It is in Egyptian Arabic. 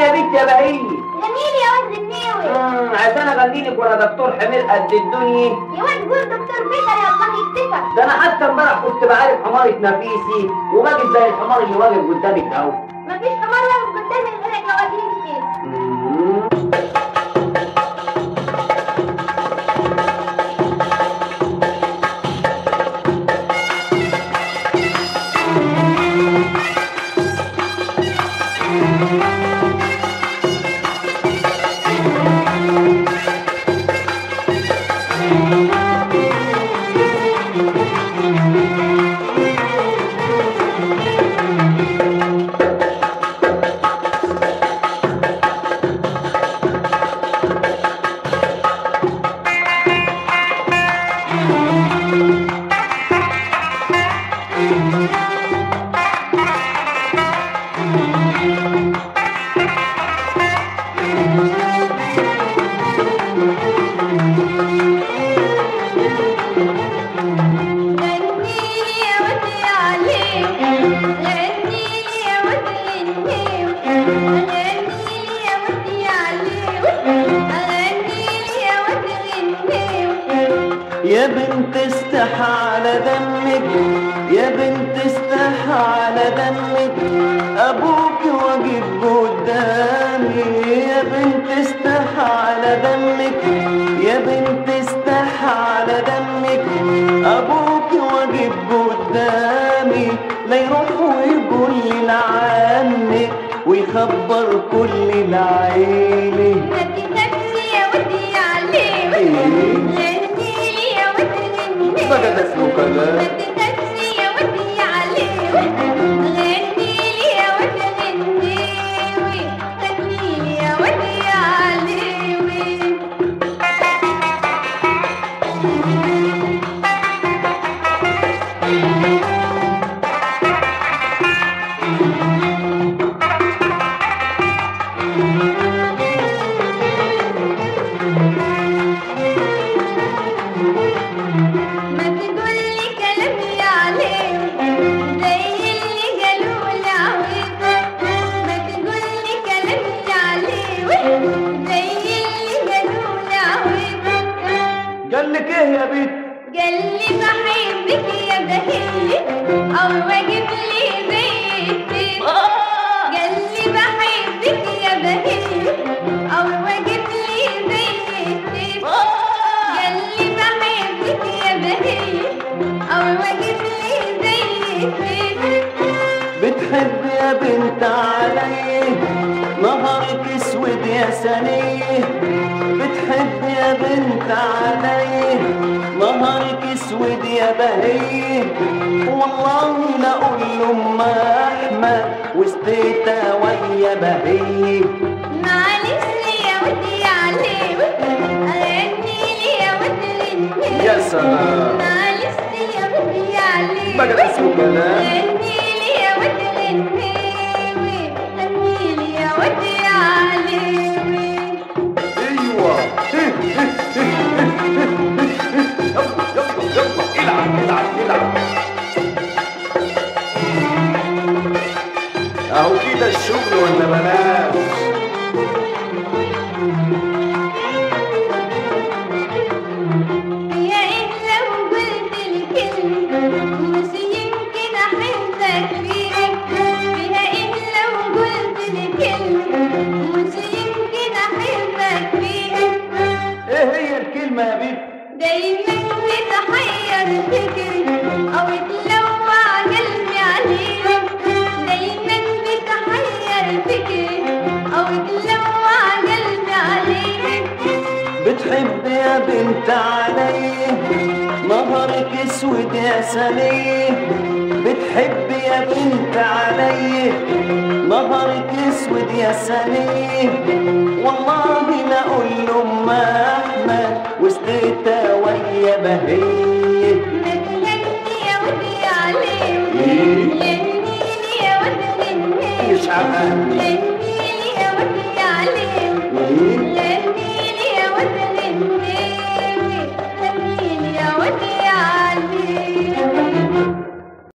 يا بنت يا بهية جميل يا واد النيوي مم، عشان اغني لك وانا دكتور حمير قد الدنيا يا واد قول دكتور بيتر يا الله يكتفك ده انا حتى امبارح كنت بعرف حمارة نفيسي وواقف زي الحمار اللي واقف قدامك اهو مفيش حمار واقف قدامي غيرك يا واد انت مم. غنيلي يا ودي عليك غنيلي يا ودي النيوي غنيلي يا ودي عليك غنيلي يا ودي النيوي يا بنت استحى على دمك يا بنت استحى على دمك ابوك واقف قدامي يا بنت استحى على دمك يا بنت استحى على دمك ابوك واقف قدامي لا يروح ويقول لي لعنك ويخبر كل العيله ما تخافش يا ودي عليك غنيلي يا ودي النيوي بقى ده اسمه كلام ما تخافش يا ودي عليك غنيلي يا ودي النيوي غنيلي يا ودي عليك ما تقولي كلامي عليك زي اللي قالوا لي عويض ما تقولي كلامي عليك زي اللي قالوا لي عويض قال لك ايه يا بنت قال لي بحبك يا بهية أو واجب لي زي السيف قال لي بحبك يا بهية أو واجب لي زي السيف قال لي بحبك يا بهية أو واجب لي زي السيف بتحب يا بنت علي نهارك اسود يا سنيه بتحب يا بنت علي نهارك اسود يا بهيه والله لا اقول لام احمد واستيتا ويا بهيه معلش يا ودي عليك غني لي يا ودي يا سلام. معلش يا ودي عليك بقى ده اسمه كلام غني لي يا ودي النيوي غني لي يا ودي عليك ايوه يلا يلا العب العب العب اهو كده الشغل ولا بلاش يا إيه لو قلت الكلمة مش يمكن أحبك فيها فيها إيه لو قلت الكلمة مش يمكن أحبك فيها ايه هي الكلمة يا بنت دايما بتحير فكري او تلوع قلبي عليك دايما بتحير فكري او تلوع قلبي عليك بتحب يا بنت علي نهارك اسود يا سنيه بتحب يا بنت علي نهارك اسود يا سنيه والله لا اقول لام احمد واستيتا ويا بهيه ما تغني يا ودي عليك إيه؟ غني لي يا ودي مش عارف